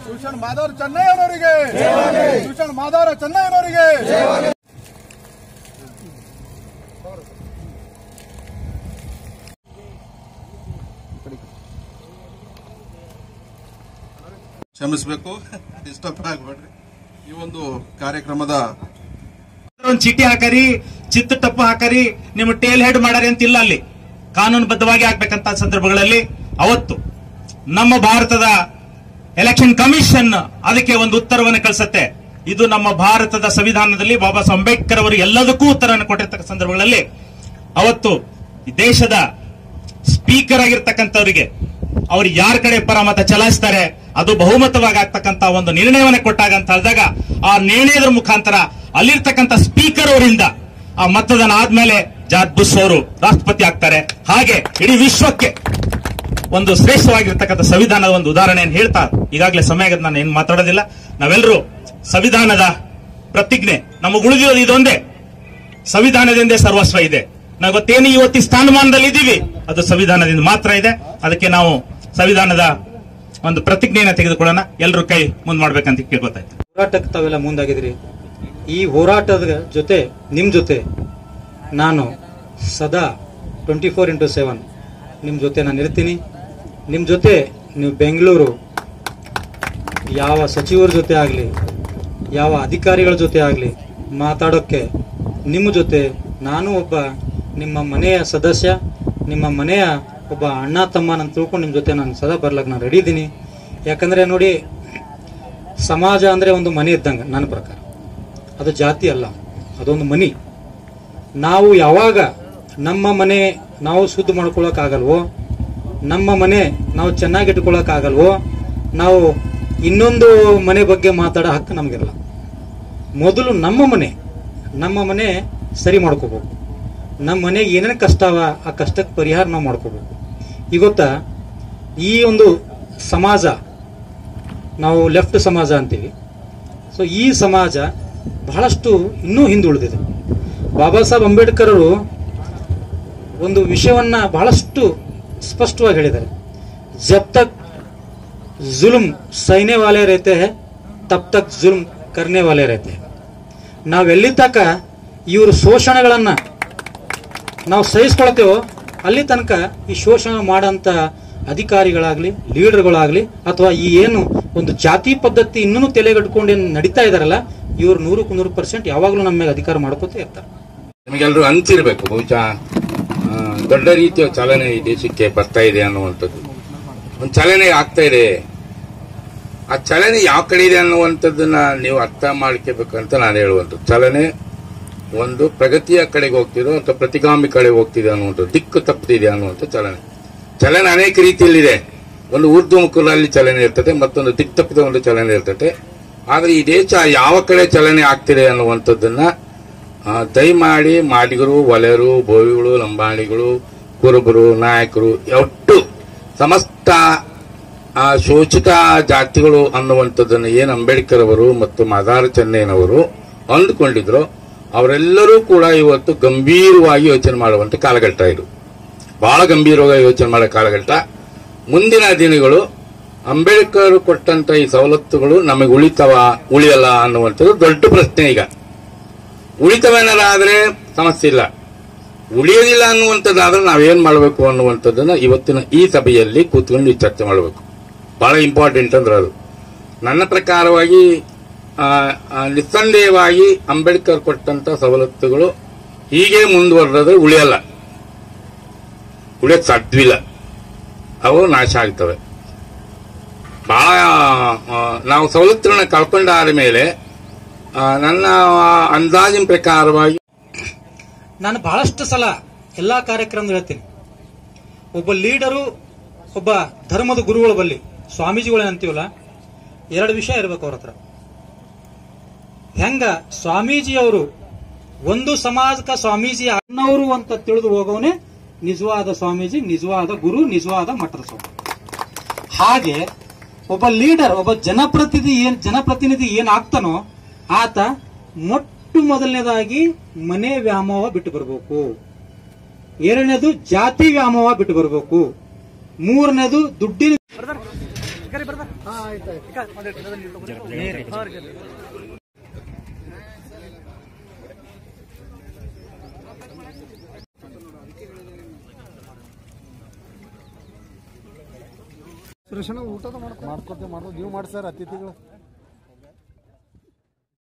ಶಿವಶರಣ ಮಾಧವರ ಚೆನ್ನಯ್ಯನವರಿಗೆ ಶಿವಶರಣ ಮಾಧವರ ಚೆನ್ನಯ್ಯನವರಿಗೆ ಕ್ಷಮಿಸಬೇಕು ಡಿಸ್ಟರ್ಬ್ ಆಗಬೇಡ್ರಿ ಈ ಒಂದು ಕಾರ್ಯಕ್ರಮದ ಒಂದ್ ಚೀಟಿ ಹಾಕರಿ ಚಿತ್ತ ಟಪ್ಪು ಹಾಕರಿ ನಿಮ್ಮ ಟೇಲ್ ಹೆಡ್ ಮಾಡರಿ ಅಂತ ಇಲ್ಲ ಅಲ್ಲಿ ಕಾನೂನುಬದ್ಧವಾಗಿ ಆಗ್ಬೇಕಂತ ಸಂದರ್ಭಗಳಲ್ಲಿ ಅವತ್ತು ನಮ್ಮ ಭಾರತದ ಎಲೆಕ್ಷನ್ ಕಮಿಷನ್ ಅದಕ್ಕೆ ಒಂದು ಉತ್ತರವನ್ನು ಕಳಿಸುತ್ತೆ ಇದು ನಮ್ಮ ಭಾರತದ ಸಂವಿಧಾನದಲ್ಲಿ ಬಾಬಾ ಸಾಹೇಬ್ ಅಂಬೇಡ್ಕರ್ ಅವರು ಎಲ್ಲದಕ್ಕೂ ಉತ್ತರವನ್ನು ಕೊಟ್ಟಿರ್ತಕ್ಕ ಸಂದರ್ಭಗಳಲ್ಲಿ ಅವತ್ತು ಈ ದೇಶದ ಸ್ಪೀಕರ್ ಆಗಿರ್ತಕ್ಕಂಥವರಿಗೆ ಅವ್ರು ಯಾರ ಕಡೆ ಪರಮತ ಚಲಾಯಿಸ್ತಾರೆ ಅದು ಬಹುಮತವಾಗಿ ಆಗ್ತಕ್ಕಂತ ಒಂದು ನಿರ್ಣಯವನ್ನು ಕೊಟ್ಟಾಗ ಅಂತ ಹೇಳಿದಾಗ ಆ ನಿರ್ಣಯದ ಮುಖಾಂತರ ಅಲ್ಲಿರ್ತಕ್ಕಂಥ ಸ್ಪೀಕರ್ ಅವರಿಂದ ಆ ಮತದಾನ ಆದ್ಮೇಲೆ ಜಾರ್ಜ್ ಬುಷ್ ಅವರು ರಾಷ್ಟ್ರಪತಿ ಆಗ್ತಾರೆ ಹಾಗೆ ಇಡೀ ವಿಶ್ವಕ್ಕೆ ಒಂದು ಶ್ರೇಷ್ಠವಾಗಿರ್ತಕ್ಕಂಥ ಸಂವಿಧಾನದ ಒಂದು ಉದಾಹರಣೆಯನ್ನು ಹೇಳ್ತಾ ಈಗಾಗಲೇ ಸಮಯ ಆಗದ ನಾನು ಏನು ಮಾತಾಡೋದಿಲ್ಲ ನಾವೆಲ್ಲರೂ ಸಂವಿಧಾನದ ಪ್ರತಿಜ್ಞೆ ನಮಗೆ ಉಳಿದಿರೋದು ಇದೊಂದೇ ಸಂವಿಧಾನದಿಂದೇ ಸರ್ವಸ್ವ ಇದೆ ನಾವು ಗೊತ್ತೇನು ಇವತ್ತು ಈ ಸ್ಥಾನಮಾನದಲ್ಲಿ ಇದ್ದೀವಿ ಅದು ಸಂವಿಧಾನದಿಂದ ಮಾತ್ರ ಇದೆ ಅದಕ್ಕೆ ನಾವು ಸಂವಿಧಾನದ ಒಂದು ಪ್ರತಿಜ್ಞೆಯನ್ನು ತೆಗೆದುಕೊಳ್ಳೋಣ ಎಲ್ಲರೂ ಕೈ ಮುಂದ್ ಮಾಡ್ಬೇಕಂತ ಕೇಳ್ಕೊತಾ ಇದ್ದೀನಿ. ಹೋರಾಟಕ್ಕೆ ತಾವೆಲ್ಲ ಮುಂದಾಗಿದ್ರಿ ಈ ಹೋರಾಟದ ಜೊತೆ ನಿಮ್ಮ ಜೊತೆ ನಾನು ಸದಾ ಟ್ವೆಂಟಿ ಫೋರ್ ಇಂಟು ಸೆವೆನ್ ನಿಮ್ಮ ಜೊತೆ ನಾನು ಇರ್ತೀನಿ ನಿಮ್ಮ ಜೊತೆ ನೀವು ಬೆಂಗಳೂರು ಯಾವ ಸಚಿವರ ಜೊತೆ ಆಗಲಿ ಯಾವ ಅಧಿಕಾರಿಗಳ ಜೊತೆ ಆಗಲಿ ಮಾತಾಡೋಕ್ಕೆ ನಿಮ್ಮ ಜೊತೆ ನಾನು ಒಬ್ಬ ನಿಮ್ಮ ಮನೆಯ ಸದಸ್ಯ ನಿಮ್ಮ ಮನೆಯ ಒಬ್ಬ ಅಣ್ಣ ತಮ್ಮ ನಾನು ತಿಳ್ಕೊಂಡು ನಿಮ್ಮ ಜೊತೆ ನಾನು ಸದಾ ಬರ್ಲಕ್ಕೆ ನಾನು ರೆಡಿ ಇದ್ದೀನಿ ಯಾಕಂದರೆ ನೋಡಿ ಸಮಾಜ ಅಂದರೆ ಒಂದು ಮನೆ ಇದ್ದಂಗೆ ನನ್ನ ಪ್ರಕಾರ ಅದು ಜಾತಿ ಅಲ್ಲ ಅದೊಂದು ಮನಿ ನಾವು ಯಾವಾಗ ನಮ್ಮ ಮನೆ ನಾವು ಶುದ್ಧ ಮಾಡ್ಕೊಳಕ್ಕಾಗಲ್ವೋ ನಮ್ಮ ಮನೆ ನಾವು ಚೆನ್ನಾಗಿ ಇಟ್ಕೊಳಕ್ಕಾಗಲ್ವೋ ನಾವು ಇನ್ನೊಂದು ಮನೆ ಬಗ್ಗೆ ಮಾತಾಡೋ ಹಕ್ಕು ನಮಗಿರಲ್ಲ ಮೊದಲು ನಮ್ಮ ಮನೆ ನಮ್ಮ ಮನೆ ಸರಿ ಮಾಡ್ಕೋಬೇಕು ನಮ್ಮ ಮನೆಗೆ ಏನೇನು ಕಷ್ಟ ಅವ ಆ ಕಷ್ಟಕ್ಕೆ ಪರಿಹಾರ ನಾವು ಮಾಡ್ಕೋಬೇಕು ಈಗ ಗೊತ್ತಾ ಈ ಒಂದು ಸಮಾಜ ನಾವು ಲೆಫ್ಟ್ ಸಮಾಜ ಅಂತೀವಿ ಸೊ ಈ ಸಮಾಜ ಬಹಳಷ್ಟು ಇನ್ನೂ ಹಿಂದುಳಿದಿದೆ ಬಾಬಾ ಸಾಹೇಬ್ ಅಂಬೇಡ್ಕರ್ ಅವರು ಒಂದು ವಿಷಯವನ್ನ ಬಹಳಷ್ಟು ಸ್ಪಷ್ಟವಾಗಿ ಹೇಳಿದ್ದಾರೆ ಜಬ್ ತಕ್ ಜುಲ್ಮ್ ಸೈನೆ ವಾಲೆ रहते हैं ತಬ್ ತಕ್ ಜುಲ್ಮ್ ಕರ್ನೆ ವಾಲೆ रहते हैं ನಾವೆಲ್ಲಿ ತನಕ ಇವರು ಶೋಷಣೆಗಳನ್ನ ನಾವು ಸಹಿಸ್ಕೊಳ್ತೇವೋ ಅಲ್ಲಿ ತನಕ ಈ ಶೋಷಣೆ ಮಾಡೋಂಥ ಅಧಿಕಾರಿಗಳಾಗ್ಲಿ ಲೀಡರ್ಗಳಾಗ್ಲಿ ಅಥವಾ ಈ ಏನು ಒಂದು ಜಾತಿ ಪದ್ಧತಿ ಇನ್ನೂ ತಲೆಗಟ್ಕೊಂಡು ಏನು ನಡೀತಾ ಇದಾರಲ್ಲ ಇವ್ರು ನೂರಕ್ಕೆ ನೂರು ಪರ್ಸೆಂಟ್ ಯಾವಾಗಲೂ ನಮ್ಮ ಮೇಲೆ ಅಧಿಕಾರ ಮಾಡ್ಕೋತಾ ಇರ್ತಾರೆ ನಿಮಗೆಲ್ಲರೂ ಅನ್ಸಿರ್ಬೇಕು ಬಹುಶಃ ಆ, ದೊಡ್ಡ ರೀತಿಯ ಚಲನೆ ಈ ದೇಶಕ್ಕೆ ಬರ್ತಾ ಇದೆ ಅನ್ನುವಂಥದ್ದು ಒಂದು ಚಲನೆ ಆಗ್ತಾ ಇದೆ ಆ ಚಲನೆ ಯಾವ ಕಡೆ ಇದೆ ಅನ್ನುವಂಥದ್ದನ್ನ ನೀವು ಅರ್ಥ ಮಾಡ್ಕೋಬೇಕಂತ ನಾನು ಹೇಳುವಂಥದ್ದು ಚಲನೆ ಒಂದು ಪ್ರಗತಿಯ ಕಡೆಗೆ ಹೋಗ್ತಿರೋ ಅಥವಾ ಪ್ರತಿಗಾಮಿ ಕಡೆಗೆ ಹೋಗ್ತಿದೆ ಅನ್ನುವಂಥದ್ದು ದಿಕ್ಕು ತಪ್ಪುತ್ತಿದೆ ಅನ್ನುವಂಥ ಚಲನೆ ಚಲನೆ ಅನೇಕ ರೀತಿಯಲ್ಲಿದೆ ಒಂದು ಊರ್ಧ್ವಮುಖದಲ್ಲಿ ಚಲನೆ ಇರ್ತದೆ ಮತ್ತೊಂದು ದಿಕ್ ತಪ್ಪಿದ ಒಂದು ಚಲನೆ ಇರ್ತದೆ ಆದ್ರೆ ಈ ದೇಶ ಯಾವ ಕಡೆ ಚಲನೆ ಆಗ್ತಿದೆ ಅನ್ನುವಂಥದ್ದನ್ನ ಆ, ದಯಮಾಡಿ ಮಾದಿಗರು ವಲಯರು ಬೋವಿಗಳು ಲಂಬಾಣಿಗಳು ಕುರುಬರು ನಾಯಕರು ಒಟ್ಟು ಸಮಸ್ತ ಆ, ಶೋಷಿತ ಜಾತಿಗಳು ಅನ್ನುವಂಥದ್ದನ್ನು ಏನು ಅಂಬೇಡ್ಕರ್ ಅವರು ಮತ್ತು ಮಾದಾರ ಚೆನ್ನಯ್ಯನವರು ಅಂದುಕೊಂಡಿದ್ರು ಅವರೆಲ್ಲರೂ ಕೂಡ ಇವತ್ತು ಗಂಭೀರವಾಗಿ ಯೋಚನೆ ಮಾಡುವಂತ ಕಾಲಘಟ್ಟ ಇದು ಬಹಳ ಗಂಭೀರವಾಗಿ ಯೋಚನೆ ಮಾಡೋ ಕಾಲಘಟ್ಟ ಮುಂದಿನ ದಿನಗಳು ಅಂಬೇಡ್ಕರ್ ಕೊಟ್ಟಂತ ಈ ಸವಲತ್ತುಗಳು ನಮಗೆ ಉಳಿತವ ಉಳಿಯಲ್ಲ ಅನ್ನುವಂಥದ್ದು ದೊಡ್ಡ ಪ್ರಶ್ನೆ ಈಗ ಉಳಿತವೇನಾರ ಆದ್ರೆ ಸಮಸ್ಯೆ ಇಲ್ಲ ಉಳಿಯೋದಿಲ್ಲ ಅನ್ನುವಂಥದ್ದಾದ್ರೆ ನಾವೇನ್ ಮಾಡಬೇಕು ಅನ್ನುವಂಥದ್ದನ್ನ ಇವತ್ತಿನ ಈ ಸಭೆಯಲ್ಲಿ ಕೂತ್ಕೊಂಡು ಚರ್ಚೆ ಮಾಡಬೇಕು ಬಹಳ ಇಂಪಾರ್ಟೆಂಟ್ ಅಂದ್ರೆ ಅದು ನನ್ನ ಪ್ರಕಾರವಾಗಿ ಆ, ಆ, ನಿಸ್ಸಂದೇಹವಾಗಿ ಅಂಬೇಡ್ಕರ್ ಕೊಟ್ಟಂತ ಸವಲತ್ತುಗಳು ಹೀಗೆ ಮುಂದುವರೆದ್ರೆ ಉಳಿಯಲ್ಲ ಉಳಿಯಕ್ ಸಾಧ್ಯವಿಲ್ಲ ಅವು ನಾಶ ಆಗ್ತವೆ ಬಹಳ ಆ, ನಾವು ಸವಲತ್ತುಗಳನ್ನ ಕಳ್ಕೊಂಡಾದ ಮೇಲೆ ಆ, ನನ್ನ ಅಂದಾಜಿನ ಪ್ರಕಾರವಾಗಿ ನಾನು ಬಹಳಷ್ಟು ಸಲ ಎಲ್ಲಾ ಕಾರ್ಯಕ್ರಮದಲ್ಲಿ ಹೇಳ್ತೀನಿ ಒಬ್ಬ ಲೀಡರು ಒಬ್ಬ ಧರ್ಮದ ಗುರುಗಳ ಬಲ್ಲಿ ಸ್ವಾಮೀಜಿಗಳು ಅಂತೀವಲ್ಲ ಎರಡು ವಿಷಯ ಇರ್ಬೇಕು ಅವ್ರ ಹತ್ರ ಹೆಂಗ ಸ್ವಾಮೀಜಿಯವರು ಒಂದು ಸಮಾಜಕ ಸ್ವಾಮೀಜಿ ಅಣ್ಣವರು ಅಂತ ತಿಳಿದು ಹೋಗೋನೆ ನಿಜವಾದ ಸ್ವಾಮೀಜಿ ನಿಜವಾದ ಗುರು ನಿಜವಾದ ಮಠದ ಸ್ವಾಮಿ ಹಾಗೆ ಒಬ್ಬ ಲೀಡರ್ ಒಬ್ಬ ಜನಪ್ರತಿನಿಧಿ ಏನ್ ಜನಪ್ರತಿನಿಧಿ ಏನಾಗ್ತಾನೋ ಆತ ಮೊಟ್ಟ ಮೊದಲನೇದಾಗಿ ಮನೆ ವ್ಯಾಮೋಹ ಬಿಟ್ಟು ಬರಬೇಕು ಎರಡನೇದು ಜಾತಿ ವ್ಯಾಮೋಹ ಬಿಟ್ಟು ಬರಬೇಕು ಮೂರನೇದು ದುಡ್ಡಿನ ಸುರೇಶನ ಊಟದ ಮಾಡ್ಕೊತೇವೆ ಮಾಡೋದು ನೀವು ಮಾಡಿ ಸರ್ ಅತಿಥಿಗಳು